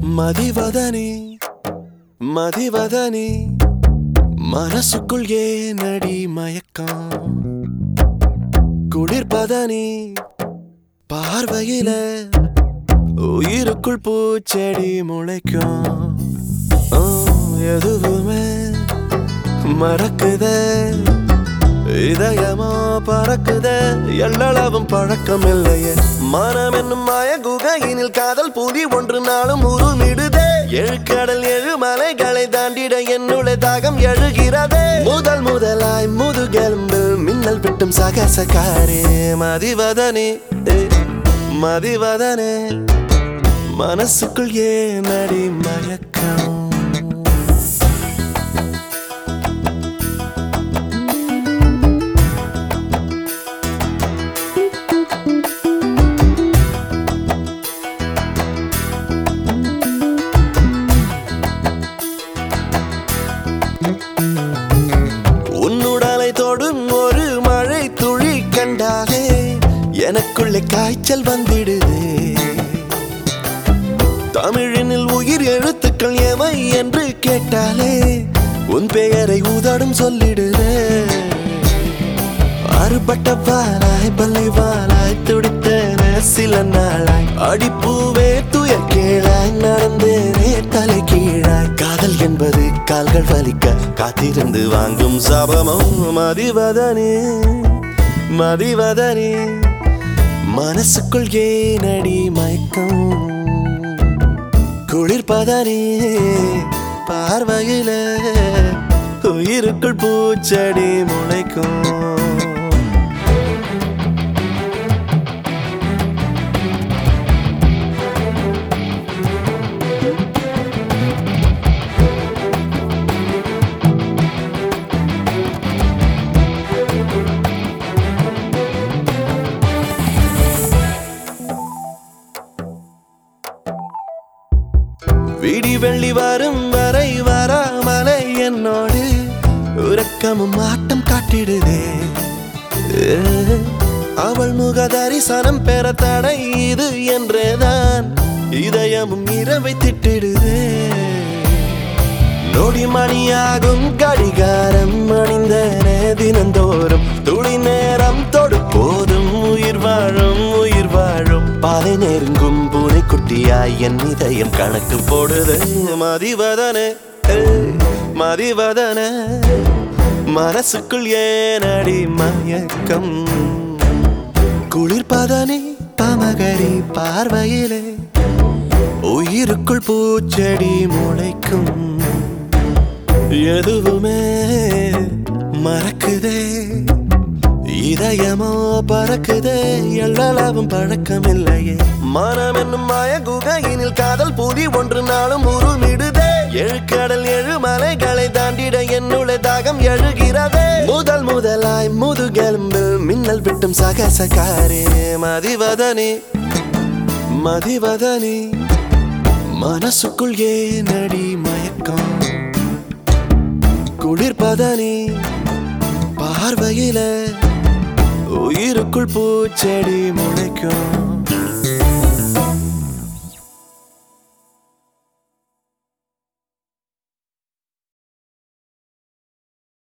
மதிவதனி மதிவதனி மனசுக்குள் ஏனடி மயக்கம் குளிர்பதனி பார்வையில உயிருக்குள் பூச்செடி முளைக்கும் ஆ, எதுவுமே மறக்குதே இதயமோ பறக்குதே எல்லளவும் பழக்கம் இல்லையே மனம் என்னும் மாய குகையினில் காதல் புலி ஒன்று நாளும் உருமிடுதே எழுக்கடல் எழு மலைகளை தாண்டிட என்னுடைய தாகம் எழுகிறதே முதல் முதலாய் முதுகெலும்பில் மின்னல் விட்டும் சகசகாரே மதிவதனே ஏ, மதிவதனே மனசுக்குள் ஏனடி மயக்கம் உன்னுடலை தொடும் ஒரு மழை துளி கண்டாலே எனக்குள்ளே காய்ச்சல் வந்திடுதே தமிழினில் உயிர் எழுத்துக்கள் எவை என்று கேட்டாலே உன் பெயரை உதடும் சொல்லிடுதே அறுபட்ட பாலாய் பல்லை வாலாய் துடித்தன சில நாளாய் அடிப்பூவே துயர் கீழாய் நடந்தேனே தலை கீழாய் காதல் என்பது கால்கள் வலிக்க காத்திருந்து வாங்கும் சாபமோ மதிவதனே மதிவதனே மனசுக்குள் ஏனடி மயக்கம் குளிர்பதனே பார்வையில உயிருக்குள் பூச்செடி முளைக்கும் விடி வெள்ளி வரும் வரை வராமலை என்னோடு உறக்கமும் ஆட்டம் காட்டிடுதே ஏ, அவள் முக தரிசனம் பெற தடை இது என்றேதான் இதயமும் இரவை திட்டிடுதே நொடி மணியாகும் கடிகாரம் அணிந்தனே தினந்தோறும் துளி நேரம் தொடு போதும் உயிர் வாழும் உயிர் வாழும் பாலை நெருங்கும் பூனை குட்டியாய் என் இதயம் கணக்கு போடுது மதிவதனே ஏய், மதிவதனே மனசுக்குள் ஏனடி மயக்கம் குளிர்பதனே பமகரி பார்வையிலே உயிருக்குள் பூச்செடி முளைக்கும் எதுவுமே மறக்குதே இதயமோ பறக்குதே எல்லளவும் பழக்கம் இல்லையே மனம் என்னும் மாய குகையினில் காதல் புலி ஒன்று நாளும் உருமிடுதே எழுக்கடல் எழு மலைகளை தாண்டிட என்னுடைய தாகம் எழுகிறதே முதல் முதலாய் முதுகெலும்பில் மின்னல் விட்டும் சகசகாரே மதிவதனே மதிவதனே மனசுக்குள் ஏனடி மயக்கம் குளிர்பதனே பார்வையில உயிருக்குள் பூச்செடி முளைக்கும்